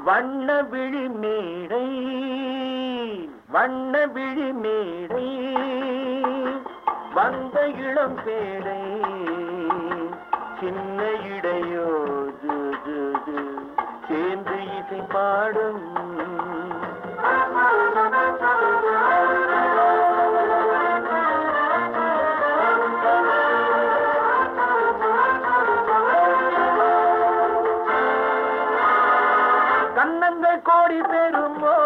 வண்ண விழி மேடை வண்ண விழி மேடை வந்த இளம் பேடை சின்ன இடையோ ஜு, ஜு, ஜு, சேர்ந்து இசை பாடும் கன்னங்கள் கோடி பெறுமோ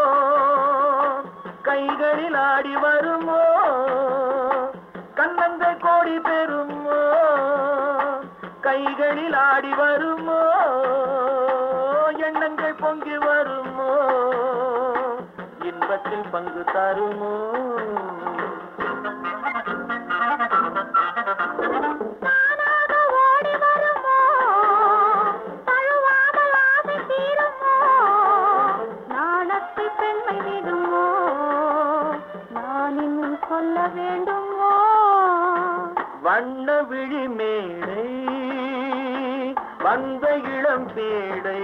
கைகளில் ஆடி வருமோ கன்னங்கள் கோடி பெறுமோ கைகளில் ஆடி வருமோ எண்ணங்கள் பொங்கி வருமோ இன்பத்தில் பங்கு தருமோ தானாக ஓடி வருமோ தழுவாமல் ஆசை தீருமோ நாணத்தை பெண்மை விடுமோ நான் இன்னும் சொல்ல வேண்டுமோ வண்ண விழி மேடை வந்த இளம் பேடை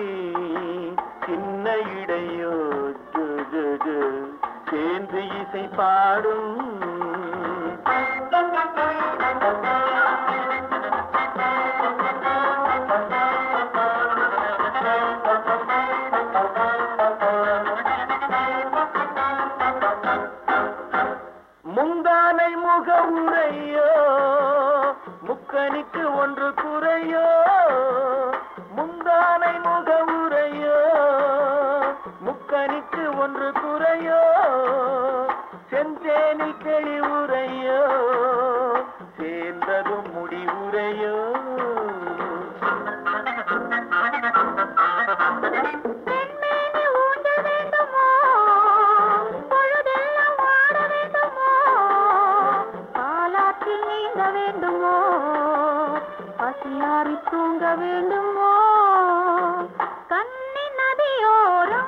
சின்ன இடையோ ஜு, ஜு, ஜு, சேர்ந்து இசை பாடும் முந்தானை முகவுரையோ முக்கனிக்கு ஒன்று குறையோ முந்தானை முகவுரையோ முக்கனிக்கு ஒன்று குறையோ செந்தேனில் தெளிவுரையோ சேர்ந்ததும் முடிவுரையோ பெண்மேனி ஊஞ்சல் வேண்டுமோ பொழுதெல்லாம் ஆட வேண்டுமோ காலாற்றில் நீந்த வேண்டுமோ பசியாறி தூங்க வேண்டுமோ கன்னி நதியோரம்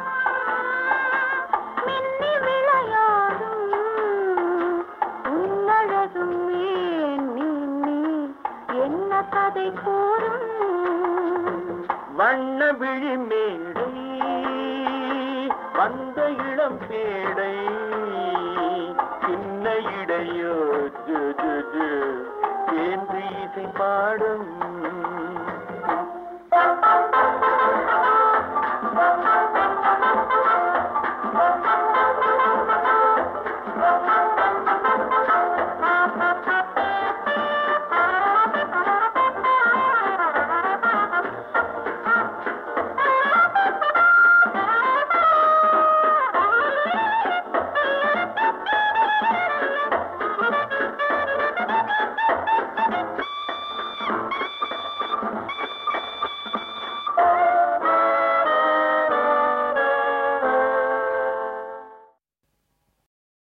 மின்னி விளையாடும் உன்னழகும் ஏன் நீ நீ என்ன கதை கூறும் வண்ண விழி மேடை வந்த இளம் பேடை